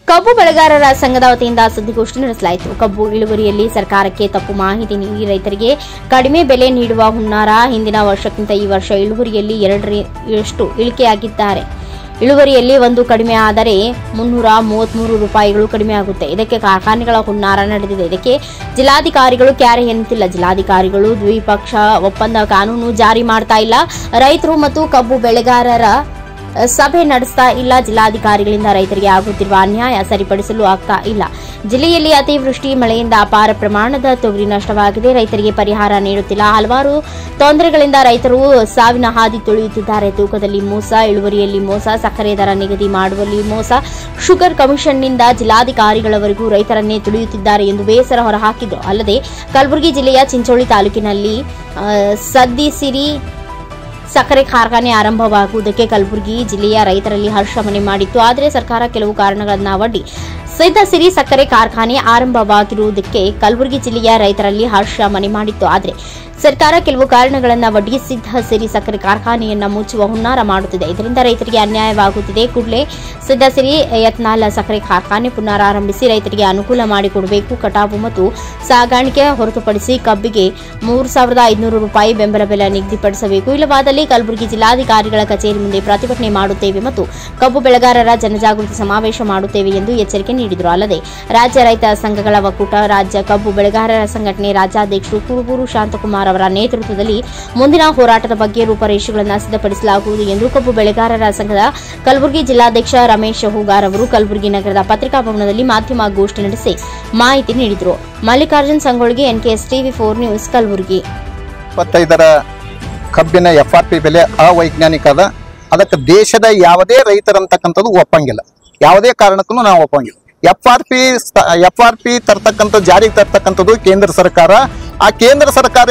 ಕಬ್ಬು ಬೆಳೆಗಾರರ ಸಂಘದ ವತಿಯಿಂದ ಸುದ್ದಿಗೋಷ್ಠಿ ನಡೆಸಲಾಯಿತು ಕಬ್ಬು ಇಳುವರಿಯಲ್ಲಿ ಸರ್ಕಾರಕ್ಕೆ ತಪ್ಪು ಮಾಹಿತಿ ನೀಡಿ ರೈತರಿಗೆ ಕಡಿಮೆ ಬೆಲೆ ನೀಡುವ ಹುನ್ನಾರ ಹಿಂದಿನ ವರ್ಷಕ್ಕಿಂತ ಈ ವರ್ಷ ಇಳುವರಿಯಲ್ಲಿ ಎರಡರಷ್ಟು ಇಳಿಕೆಯಾಗಿದ್ದಾರೆ ಇಳುವರಿಯಲ್ಲಿ ಒಂದು ಕಡಿಮೆ ಆದರೆ ಮುನ್ನೂರ ಮೂವತ್ಮೂರು ರೂಪಾಯಿಗಳು ಕಡಿಮೆ ಆಗುತ್ತೆ ಇದಕ್ಕೆ ಕಾರ್ಖಾನೆಗಳ ಹುನ್ನಾರ ನಡೆದಿದೆ ಇದಕ್ಕೆ ಜಿಲ್ಲಾಧಿಕಾರಿಗಳು ಕ್ಯಾರೆ ಎನ್ನುತ್ತಿಲ್ಲ ಜಿಲ್ಲಾಧಿಕಾರಿಗಳು ದ್ವಿಪಕ್ಷ ಒಪ್ಪಂದ ಕಾನೂನು ಜಾರಿ ಮಾಡ್ತಾ ಇಲ್ಲ ರೈತರು ಮತ್ತು ಕಬ್ಬು ಬೆಳೆಗಾರರ ಸಭೆ ನಡೆಸ್ತಾ ಇಲ್ಲ ಜಿಲ್ಲಾಧಿಕಾರಿಗಳಿಂದ ರೈತರಿಗೆ ಆಗುತ್ತಿರುವ ಅನ್ಯಾಯ ಸರಿಪಡಿಸಲು ಆಗ್ತಾ ಇಲ್ಲ ಜಿಲ್ಲೆಯಲ್ಲಿ ಅತಿವೃಷ್ಟಿ ಮಳೆಯಿಂದ ಅಪಾರ ಪ್ರಮಾಣದ ತೊಗರಿ ನಷ್ಟವಾಗಿದೆ ರೈತರಿಗೆ ಪರಿಹಾರ ನೀಡುತ್ತಿಲ್ಲ ಹಲವಾರು ತೊಂದರೆಗಳಿಂದ ರೈತರು ಸಾವಿನ ಹಾದಿ ತುಳಿಯುತ್ತಿದ್ದಾರೆ ತೂಕದಲ್ಲಿ ಮೋಸ ಇಳುವರಿಯಲ್ಲಿ ಮೋಸ ಸಕ್ಕರೆ ದರ ನಿಗದಿ ಮಾಡುವಲ್ಲಿ ಮೋಸ ಶುಗರ್ ಕಮಿಷನ್ನಿಂದ ಜಿಲ್ಲಾಧಿಕಾರಿಗಳವರೆಗೂ ರೈತರನ್ನೇ ತುಳಿಯುತ್ತಿದ್ದಾರೆ ಎಂದು ಬೇಸರ ಹೊರಹಾಕಿದ್ರು ಅಲ್ಲದೆ ಕಲಬುರಗಿ ಜಿಲ್ಲೆಯ ಚಿಂಚೋಳಿ ತಾಲೂಕಿನಲ್ಲಿ ಆ, ಸದ್ದಿಸಿರಿ ಸಕ್ಕರೆ ಕಾರ್ಖಾನೆ ಆರಂಭವಾಗುವುದಕ್ಕೆ ಕಲಬುರಗಿ ಜಿಲ್ಲೆಯ ರೈತರಲ್ಲಿ ಹರ್ಷ ಮನೆ ಮಾಡಿತ್ತು ಆದರೆ ಸರ್ಕಾರ ಕೆಲವು ಕಾರಣಗಳನ್ನ ಒಡ್ಡಿ ಸಿರಿ ಸಕ್ಕರೆ ಕಾರ್ಖಾನೆ ಆರಂಭವಾಗಿರುವುದಕ್ಕೆ ಕಲಬುರಗಿ ಜಿಲ್ಲೆಯ ರೈತರಲ್ಲಿ ಹರ್ಷ ಮನೆ ಮಾಡಿತ್ತು ಆದರೆ ಸರ್ಕಾರ ಕೆಲವು ಕಾರಣಗಳನ್ನ ಒಡ್ಡಿ ಸಿರಿ ಸಕ್ಕರೆ ಕಾರ್ಖಾನೆಯನ್ನ ಮುಚ್ಚುವ ಹುನ್ನಾರ ಮಾಡುತ್ತಿದೆ ಇದರಿಂದ ರೈತರಿಗೆ ಅನ್ಯಾಯವಾಗುತ್ತಿದೆ ಕೂಡಲೇ ಸಿರಿ ಯತ್ನಾಲ್ ಸಕ್ಕರೆ ಕಾರ್ಖಾನೆ ಪುನರಾರಂಭಿಸಿ ರೈತರಿಗೆ ಅನುಕೂಲ ಮಾಡಿಕೊಡಬೇಕು ಕಟಾವು ಮತ್ತು ಸಾಗಾಣಿಕೆ ಹೊರತುಪಡಿಸಿ ಕಬ್ಬಿಗೆ ಮೂರು ಸಾವಿರದ ಐದುನೂರು ರೂಪಾಯಿ ಬೆಂಬಲ ಬೆಲೆ ನಿಗದಿಪಡಿಸಬೇಕು ಇಲ್ಲವಾದಲ್ಲಿ ಕಲಬುರಗಿ ಜಿಲ್ಲಾಧಿಕಾರಿಗಳ ಕಚೇರಿ ಮುಂದೆ ಪ್ರತಿಭಟನೆ ಮಾಡುತ್ತೇವೆ ಮತ್ತು ಕಬ್ಬು ಬೆಳೆಗಾರರ ಜನಜಾಗೃತಿ ಸಮಾವೇಶ ಮಾಡುತ್ತೇವೆ ಎಂದು ಎಚ್ಚರಿಕೆ ನೀಡಿದರು ಅಲ್ಲದೆ ರಾಜ್ಯ ರೈತ ಸಂಘಗಳ ಒಕ್ಕೂಟ ರಾಜ್ಯ ಕಬ್ಬು ಬೆಳೆಗಾರರ ಸಂಘಟನೆ ರಾಜ್ಯಾಧ್ಯಕ್ಷರು ಕುರುಬೂರು ಶಾಂತಕುಮಾರ್ ಅವರ ನೇತೃತ್ವದಲ್ಲಿ ಮುಂದಿನ ಹೋರಾಟದ ಬಗ್ಗೆ ರೂಪರೇಷೆಗಳನ್ನು ಸಿದ್ಧಪಡಿಸಲಾಗುವುದು ಎಂದು ಕಬ್ಬು ಬೆಳೆಗಾರರ ಸಂಘದ ಕಲಬುರಗಿ ಜಿಲ್ಲಾಧ್ಯಕ್ಷ ರಮೇಶ್ ಹೂಗಾರ್ ಅವರು ಕಲಬುರಗಿ ನಗರದ ಪತ್ರಿಕಾ ಭವನದಲ್ಲಿ ಮಾಧ್ಯಮ ಗೋಷ್ಠಿ ನಡೆಸಿ ಮಾಹಿತಿ ನೀಡಿದರು Mallikarjun Sangolgi NKS TV four news Kalaburagi ಇಪ್ಪತ್ತೈದರ ಕಬ್ಬಿನ ಎಫ್ ಆರ್ ಪಿ ಬೆಲೆ ಅವೈಜ್ಞಾನಿಕ ಅದ ಅದಕ್ಕೆ ದೇಶದ ಯಾವುದೇ ರೈತರಂತಕ್ಕಂಥದ್ದು ಒಪ್ಪಂಗಿಲ್ಲ ಯಾವುದೇ ಕಾರಣಕ್ಕೂ ನಾವು ಒಪ್ಪಂಗಿಲ್ಲ F R P F R P ತರ್ತಕ್ಕಂಥ ಜಾರಿಗೆ ತರ್ತಕ್ಕಂಥದ್ದು ಕೇಂದ್ರ ಸರ್ಕಾರ ಆ ಕೇಂದ್ರ ಸರ್ಕಾರ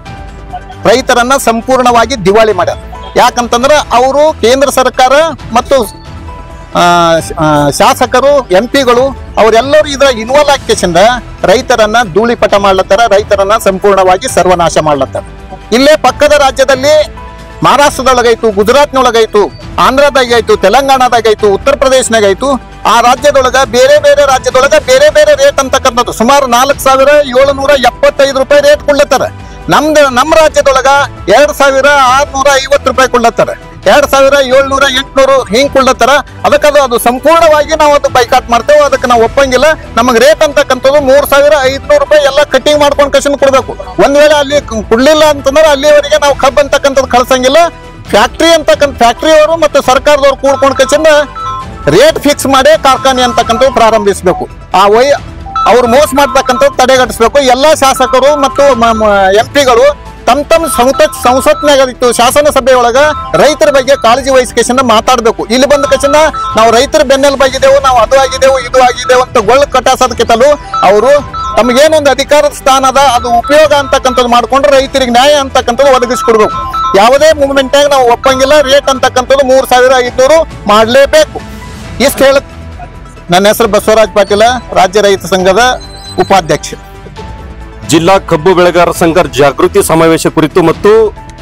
ರೈತರನ್ನ ಸಂಪೂರ್ಣವಾಗಿ ದಿವಾಳಿ ಮಾಡ್ಯಾರ ಯಾಕಂತಂದ್ರೆ ಅವರು ಕೇಂದ್ರ ಸರ್ಕಾರ ಮತ್ತು ಆ, ಶ- ಆ, ಶಾಸಕರು ಎಂ ಪಿಗಳು ಅವರೆಲ್ಲರೂ ಇದರ ಇನ್ವಾಲ್ವ್ ಆಗ್ಕೇಶಿಂದ ರೈತರನ್ನ ಧೂಳಿಪಟ ಮಾಡ್ಲತ್ತಾರ ರೈತರನ್ನ ಸಂಪೂರ್ಣವಾಗಿ ಸರ್ವನಾಶ ಮಾಡ್ಲತ್ತಾರ ಇಲ್ಲೇ ಪಕ್ಕದ ರಾಜ್ಯದಲ್ಲಿ ಮಹಾರಾಷ್ಟ್ರದೊಳಗಾಯ್ತು ಗುಜರಾತ್ನೊಳಗಾಯ್ತು ಆಂಧ್ರದಾಗಾಯ್ತು ತೆಲಂಗಾಣದಾಗಾಯ್ತು ಉತ್ತರ ಪ್ರದೇಶನಾಗಾಯ್ತು ಆ ರಾಜ್ಯದೊಳಗ ಬೇರೆ ಬೇರೆ ರಾಜ್ಯದೊಳಗ ಬೇರೆ ಬೇರೆ ರೇಟ್ ಅಂತಕ್ಕಂಥದ್ದು ಸುಮಾರು ನಾಲ್ಕು ಸಾವಿರ ಏಳುನೂರ ಎಪ್ಪತ್ತೈದು ರೂಪಾಯಿ ರೇಟ್ ಕೊಡ್ಲತ್ತಾರ ನಮ್ದು ನಮ್ಮ ರಾಜ್ಯದೊಳಗ ಎರಡ್ ಸಾವಿರ ಆರ್ನೂರ ಐವತ್ತು ರೂಪಾಯಿ ಕೊಡ್ಲತ್ತಾರ ಎರಡ್ ಸಾವಿರ ಏಳ್ನೂರ ಎಂಟ್ನೂರು ಹಿಂಗ್ ಕೊಡ್ಲತ್ತಾರ ಅದಕ್ಕೆ ಅದು ಅದು ಸಂಪೂರ್ಣವಾಗಿ ನಾವು ಅದು ಬೈಕಾಟ್ ಮಾಡ್ತೇವೆ ಅದಕ್ಕೆ ನಾವು ಒಪ್ಪಂಗಿಲ್ಲ ನಮಗೆ ರೇಟ್ ಅಂತಕ್ಕಂಥದ್ದು ಮೂರ್ ಸಾವಿರ ಐದ್ನೂರು ರೂಪಾಯಿ ಎಲ್ಲ ಕಟ್ಟಿಂಗ್ ಮಾಡ್ಕೊಂಡು ಕಸಿನ್ ಕೊಡ್ಬೇಕು ಒಂದ್ ವೇಳೆ ಅಲ್ಲಿ ಕ- ಕೊಡ್ಲಿಲ್ಲ ಅಂತಂದ್ರೆ ಅಲ್ಲಿವರೆಗೆ ನಾವು ಕಬ್ಬ್ ಅಂತಕ್ಕಂಥದ್ದು ಕಳ್ಸಂಗಿಲ್ಲ ಫ್ಯಾಕ್ಟ್ರಿ ಅಂತಕ್ಕಂಥ ಫ್ಯಾಕ್ಟ್ರಿಯವರು ಮತ್ತು ಸರ್ಕಾರದವ್ರು ಕೂಡ್ಕೊಂಡು ಕಸಿಂದ ರೇಟ್ ಫಿಕ್ಸ್ ಮಾಡಿ ಕಾರ್ಖಾನೆ ಅಂತಕ್ಕಂಥದ್ದು ಪ್ರಾರಂಭಿಸಬೇಕು ಆ ವೈ ಅವ್ರು ಮೋಸ ಮಾಡ್ತಕ್ಕಂಥದ್ದು ತಡೆಗಟ್ಟಿಸ್ಬೇಕು ಎಲ್ಲ ಶಾಸಕರು ಮತ್ತು ಎಂ ಪಿಗಳು ತಮ್ಮ ತಮ್ಮ ಸಂಸತ್ ಸಂಸತ್ನಾಗ ಇತ್ತು ಶಾಸನ ಸಭೆ ಒಳಗ ರೈತರ ಬಗ್ಗೆ ಕಾಳಜಿ ವಹಿಸ್ಕೇಶನ ಮಾತಾಡ್ಬೇಕು ಇಲ್ಲಿ ಬಂದ ಕಸಿಂದ ನಾವು ರೈತರ ಬೆನ್ನೆಲುಬಾಗಿದ್ದೆವು ನಾವು ಅದು ಆಗಿದೆವು ಇದು ಆಗಿದೆವು ಅಂತ ಗೊಳ್ಳು ಕಟಾಸೋದಕ್ಕಿಂತಲೂ ಅವರು ತಮಗೇನೊಂದು ಅಧಿಕಾರದ ಸ್ಥಾನ ಅದ ಅದು ಉಪಯೋಗ ಅಂತಕ್ಕಂಥದ್ದು ಮಾಡ್ಕೊಂಡ್ರೆ ರೈತರಿಗೆ ನ್ಯಾಯ ಅಂತಕ್ಕಂಥದ್ದು ಒದಗಿಸ್ಕೊಡ್ಬೇಕು ಯಾವುದೇ ಮೂವ್ಮೆಂಟ್ನಾಗ ನಾವು ಒಪ್ಪಂಗಿಲ್ಲ ರೇಟ್ ಅಂತಕ್ಕಂಥದ್ದು ಮೂರ್ ಸಾವಿರ ಐದ್ನೂರು ಮಾಡಲೇಬೇಕು ಇಷ್ಟು ಹೇಳ ನನ್ನ ಹೆಸರು ಬಸವರಾಜ್ ಪಾಟೀಲ ರಾಜ್ಯ ರೈತ ಸಂಘದ ಉಪಾಧ್ಯಕ್ಷ ಜಿಲ್ಲಾ ಕಬ್ಬು ಬೆಳೆಗಾರರ ಸಂಘ ಜಾಗೃತಿ ಸಮಾವೇಶ ಕುರಿತು ಮತ್ತು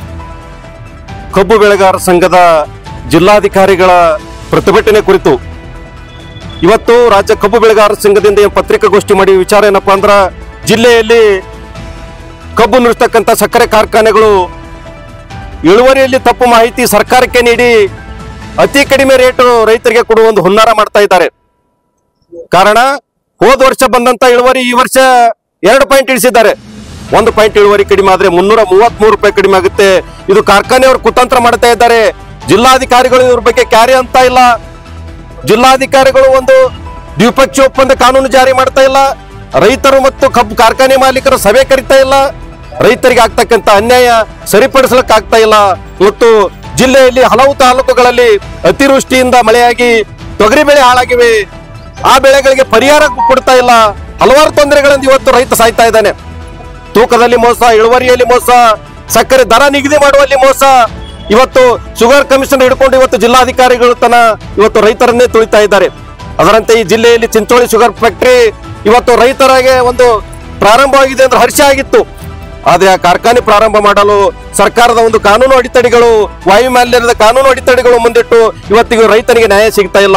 ಕಬ್ಬು ಬೆಳೆಗಾರರ ಸಂಘದ ಜಿಲ್ಲಾಧಿಕಾರಿಗಳ ಪ್ರತಿಭಟನೆ ಕುರಿತು ಇವತ್ತು ರಾಜ್ಯ ಕಬ್ಬು ಬೆಳೆಗಾರರ ಸಂಘದಿಂದ ಏನ್ ಪತ್ರಿಕಾಗೋಷ್ಠಿ ಮಾಡಿ ವಿಚಾರ ಏನಪ್ಪಾ ಅಂದ್ರ ಜಿಲ್ಲೆಯಲ್ಲಿ ಕಬ್ಬು ನುಡಿಸ್ತಕ್ಕಂಥ ಸಕ್ಕರೆ ಕಾರ್ಖಾನೆಗಳು ಇಳುವರಿಯಲ್ಲಿ ತಪ್ಪು ಮಾಹಿತಿ ಸರ್ಕಾರಕ್ಕೆ ನೀಡಿ ಅತಿ ಕಡಿಮೆ ರೇಟ್ ರೈತರಿಗೆ ಕೊಡುವ ಒಂದು ಹುನ್ನಾರ ಮಾಡ್ತಾ ಇದ್ದಾರೆ ಕಾರಣ ಹೋದ ವರ್ಷ ಬಂದಂತ ಇಳುವರಿ ಈ ವರ್ಷ ಎರಡು ಪಾಯಿಂಟ್ ಇಳಿಸಿದ್ದಾರೆ ಒಂದು ಪಾಯಿಂಟ್ ಇಳುವರಿ ಕಡಿಮೆ ಆದ್ರೆ ಮುನ್ನೂರ ಮೂವತ್ಮೂರು ರೂಪಾಯಿ ಕಡಿಮೆ ಆಗುತ್ತೆ ಇದು ಕಾರ್ಖಾನೆಯವರು ಕುತಂತ್ರ ಮಾಡ್ತಾ ಇದ್ದಾರೆ ಜಿಲ್ಲಾಧಿಕಾರಿಗಳು ಇವ್ರ ಬಗ್ಗೆ ಕ್ಯಾರಿ ಅಂತ ಇಲ್ಲ ಜಿಲ್ಲಾಧಿಕಾರಿಗಳು ಒಂದು ದ್ವಿಪಕ್ಷೀಯ ಒಪ್ಪಂದ ಕಾನೂನು ಜಾರಿ ಮಾಡ್ತಾ ಇಲ್ಲ ರೈತರು ಮತ್ತು ಕಬ್ಬು ಕಾರ್ಖಾನೆ ಮಾಲೀಕರು ಸಭೆ ಕರಿತಾ ಇಲ್ಲ ರೈತರಿಗೆ ಆಗ್ತಕ್ಕಂಥ ಅನ್ಯಾಯ ಸರಿಪಡಿಸಲಿಕ್ಕೆ ಆಗ್ತಾ ಇಲ್ಲ ಮತ್ತು ಜಿಲ್ಲೆಯಲ್ಲಿ ಹಲವು ತಾಲೂಕುಗಳಲ್ಲಿ ಅತಿವೃಷ್ಟಿಯಿಂದ ಮಳೆಯಾಗಿ ತೊಗರಿ ಬೆಳೆ ಹಾಳಾಗಿವೆ ಆ ಬೆಳೆಗಳಿಗೆ ಪರಿಹಾರ ಕೊಡ್ತಾ ಇಲ್ಲ ಹಲವಾರು ತೊಂದರೆಗಳಿಂದ ಇವತ್ತು ರೈತ ಸಾಯ್ತಾ ಇದ್ದಾನೆ ತೂಕದಲ್ಲಿ ಮೋಸ ಇಳುವರಿಯಲ್ಲಿ ಮೋಸ ಸಕ್ಕರೆ ದರ ನಿಗದಿ ಮಾಡುವಲ್ಲಿ ಮೋಸ ಇವತ್ತು ಶುಗರ್ ಕಮಿಷನ್ ಹಿಡ್ಕೊಂಡು ಇವತ್ತು ಜಿಲ್ಲಾಧಿಕಾರಿಗಳು ತನ್ನ ಇವತ್ತು ರೈತರನ್ನೇ ತುಳಿತಾ ಇದ್ದಾರೆ ಅದರಂತೆ ಈ ಜಿಲ್ಲೆಯಲ್ಲಿ ಚಿಂಚೋಳಿ ಶುಗರ್ ಫ್ಯಾಕ್ಟರಿ ಇವತ್ತು ರೈತರಿಗೆ ಒಂದು ಪ್ರಾರಂಭವಾಗಿದೆ ಅಂದ್ರೆ ಹರ್ಷ ಆಗಿತ್ತು ಆದ್ರೆ ಆ ಕಾರ್ಖಾನೆ ಪ್ರಾರಂಭ ಮಾಡಲು ಸರ್ಕಾರದ ಒಂದು ಕಾನೂನು ಅಡೆತಡೆಗಳು ವಾಯು ಮಾಲಿನ್ಯದ ಕಾನೂನು ಅಡೆತಡೆಗಳು ಮುಂದಿಟ್ಟು ಇವತ್ತಿಗೂ ರೈತನಿಗೆ ನ್ಯಾಯ ಸಿಗ್ತಾ ಇಲ್ಲ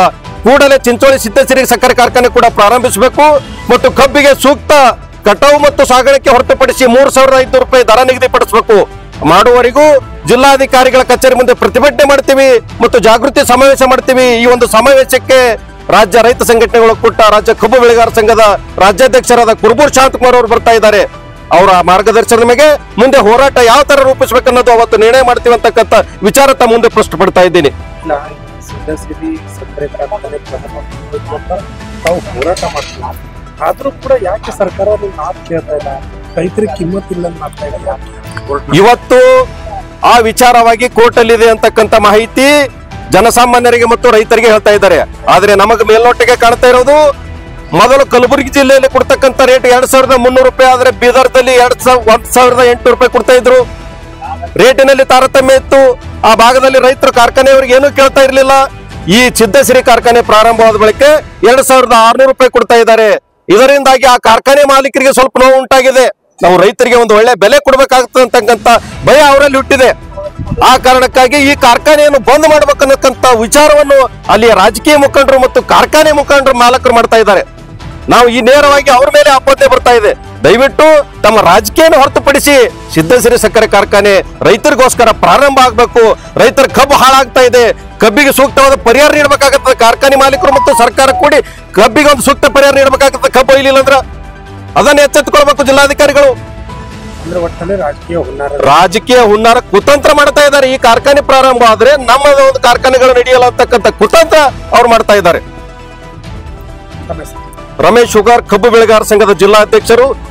ಕೂಡಲೇ ಚಿಂಚೋಳಿ ಸಿದ್ದಸಿರಿ ಸಕ್ಕರೆ ಕಾರ್ಖಾನೆ ಕೂಡ ಪ್ರಾರಂಭಿಸಬೇಕು ಮತ್ತು ಕಬ್ಬಿಗೆ ಸೂಕ್ತ ಕಟಾವು ಮತ್ತು ಸಾಗಾಣಿಕೆ ಹೊರತುಪಡಿಸಿ ಮೂರ್ ಸಾವಿರದ ಐದುನೂರು ರೂಪಾಯಿ ದರ ನಿಗದಿಪಡಿಸಬೇಕು ಮಾಡುವವರೆಗೂ ಜಿಲ್ಲಾಧಿಕಾರಿಗಳ ಕಚೇರಿ ಮುಂದೆ ಪ್ರತಿಭಟನೆ ಮಾಡ್ತೀವಿ ಮತ್ತು ಜಾಗೃತಿ ಸಮಾವೇಶ ಮಾಡ್ತೀವಿ ಈ ಒಂದು ಸಮಾವೇಶಕ್ಕೆ ರಾಜ್ಯ ರೈತ ಸಂಘಟನೆಗಳು ಕೊಟ್ಟ ರಾಜ್ಯ ಕಬ್ಬು ಬೆಳೆಗಾರ ಸಂಘದ ರಾಜ್ಯಾಧ್ಯಕ್ಷರಾದ ಕುರುಬೂರ್ ಶಾಂತಕುಮಾರ್ ಅವರು ಬರ್ತಾ ಇದ್ದಾರೆ ಅವರ ಮಾರ್ಗದರ್ಶನದ ಮೇಲೆ ಮುಂದೆ ಹೋರಾಟ ಯಾವ ತರ ರೂಪಿಸಬೇಕನ್ನೋದು ಅವತ್ತು ನಿರ್ಣಯ ಮಾಡ್ತೀವಿ ಅಂತಕ್ಕಂಥ ವಿಚಾರ ತಮ್ಮ ಮುಂದೆ ಪ್ರಶ್ನೆಪಡ್ತಾ ಇದ್ದೀನಿ ಇಲ್ಲ ಸಿದ್ಧಸಿರಿ ಸಕ್ಕರೆ ಕಾರ್ಖಾನೆ ಪ್ರಾರಂಭ ಮಾಡ್ಬೇಕು ಅಂತ ತಾವು ಹೋರಾಟ ಮಾಡ್ತೀವಿ ಆದ್ರೂ ಕೂಡ ಯಾಕೆ ಸರ್ಕಾರ ನಿಮ್ ಮಾತು ಕೇಳ್ತಾ ಇಲ್ಲ ರೈತರಿಗೆ ಕಿಮ್ಮತ್ ಇಲ್ಲ ಅಂತ ಮಾಡ್ತಾ ಇಲ್ಲ ಯಾಕೆ ಇವತ್ತು ಆ ವಿಚಾರವಾಗಿ ಕೋರ್ಟ್ ಅಲ್ಲಿ ಇದೆ ಅಂತಕ್ಕಂಥ ಮಾಹಿತಿ ಜನಸಾಮಾನ್ಯರಿಗೆ ಮತ್ತು ರೈತರಿಗೆ ಹೇಳ್ತಾ ಇದ್ದಾರೆ ಆದ್ರೆ ನಮಗೆ ಮೇಲ್ನೋಟಿಗೆ ಕಾಣ್ತಾ ಇರೋದು ಮೊದಲು ಕಲಬುರಗಿ ಜಿಲ್ಲೆಯಲ್ಲಿ ಕೊಡ್ತಕ್ಕಂಥ ರೇಟ್ ಎರಡ್ ಸಾವಿರದ ಮುನ್ನೂರು ರೂಪಾಯಿ ಆದ್ರೆ ಬೀದರ್ದಲ್ಲಿ ಎರಡ್ ಸಾವಿರ ಒಂದ್ ಸಾವಿರದ ಎಂಟುನೂರು ರೂಪಾಯಿ ಕೊಡ್ತಾ ಇದ್ರು ರೇಟಿನಲ್ಲಿ ತಾರತಮ್ಯ ಇತ್ತು ಆ ಭಾಗದಲ್ಲಿ ರೈತರು ಕಾರ್ಖಾನೆಯವರಿಗೆ ಏನೂ ಕೇಳ್ತಾ ಇರಲಿಲ್ಲ ಈ ಸಿದ್ದಸಿರಿ ಕಾರ್ಖಾನೆ ಪ್ರಾರಂಭವಾದ ಬಳಿಕ ಎರಡ್ ಸಾವಿರದ ಆರ್ನೂರು ರೂಪಾಯಿ ಕೊಡ್ತಾ ಇದ್ದಾರೆ ಇದರಿಂದಾಗಿ ಆ ಕಾರ್ಖಾನೆ ಮಾಲೀಕರಿಗೆ ಸ್ವಲ್ಪ ನೋವು ಉಂಟಾಗಿದೆ ನಾವು ರೈತರಿಗೆ ಒಂದು ಒಳ್ಳೆ ಬೆಲೆ ಕೊಡಬೇಕಾಗ್ತದೆ ಅಂತಕ್ಕಂಥ ಭಯ ಅವರಲ್ಲಿ ಹುಟ್ಟಿದೆ ಆ ಕಾರಣಕ್ಕಾಗಿ ಈ ಕಾರ್ಖಾನೆಯನ್ನು ಬಂದ್ ಮಾಡ್ಬೇಕನ್ನಕ್ಕಂತ ವಿಚಾರವನ್ನು ಅಲ್ಲಿಯ ರಾಜಕೀಯ ಮುಖಂಡರು ಮತ್ತು ಕಾರ್ಖಾನೆ ಮುಖಂಡರು ಮಾಲಕರು ಮಾಡ್ತಾ ಇದ್ದಾರೆ ನಾವು ಈ ನೇರವಾಗಿ ಅವ್ರ ಮೇಲೆ ಆಪತ್ತೆ ಬರ್ತಾ ಇದೆ ದಯವಿಟ್ಟು ತಮ್ಮ ರಾಜಕೀಯನ ಹೊರತುಪಡಿಸಿ ಸಿದ್ದಸಿರಿ ಸಕ್ಕರೆ ಕಾರ್ಖಾನೆ ರೈತರಿಗೋಸ್ಕರ ಪ್ರಾರಂಭ ಆಗಬೇಕು ರೈತರ ಕಬ್ಬು ಹಾಳಾಗ್ತಾ ಇದೆ ಕಬ್ಬಿಗೆ ಸೂಕ್ತವಾದ ಪರಿಹಾರ ನೀಡಬೇಕಾಗತ್ತದೆ ಕಾರ್ಖಾನೆ ಮಾಲೀಕರು ಮತ್ತು ಸರ್ಕಾರ ಕೂಡಿ ಕಬ್ಬಿಗೆ ಒಂದು ಸೂಕ್ತ ಪರಿಹಾರ ನೀಡಬೇಕಾಗತ್ತೆ ಕಬ್ಬು ಒಯ್ಲಿಲ್ಲ ಅಂದ್ರ ಅದನ್ನ ಎಚ್ಚೆತ್ತುಕೊಳ್ಬೇಕು ಜಿಲ್ಲಾಧಿಕಾರಿಗಳು ಅಂದ್ರೆ ಒಟ್ಟಲ್ಲಿ ರಾಜಕೀಯ ಹುನ್ನಾರ ರಾಜಕೀಯ ಹುನ್ನಾರ ಕುತಂತ್ರ ಮಾಡ್ತಾ ಇದ್ದಾರೆ ಈ ಕಾರ್ಖಾನೆ ಪ್ರಾರಂಭ ಆದ್ರೆ ನಮ್ಮ ಒಂದು ಕಾರ್ಖಾನೆಗಳು ನಡೆಯಲ್ಲ ಅಂತಕ್ಕಂಥ ಕುತಂತ್ರ ಅವ್ರು ಮಾಡ್ತಾ ಇದ್ದಾರೆ ತಮ್ಮ ಹೆಸರು? ರಮೇಶ್ ಶುಗಾರ್ ಕಬ್ಬು ಬೆಳೆಗಾರ ಸಂಘದ ಜಿಲ್ಲಾಧ್ಯಕ್ಷರು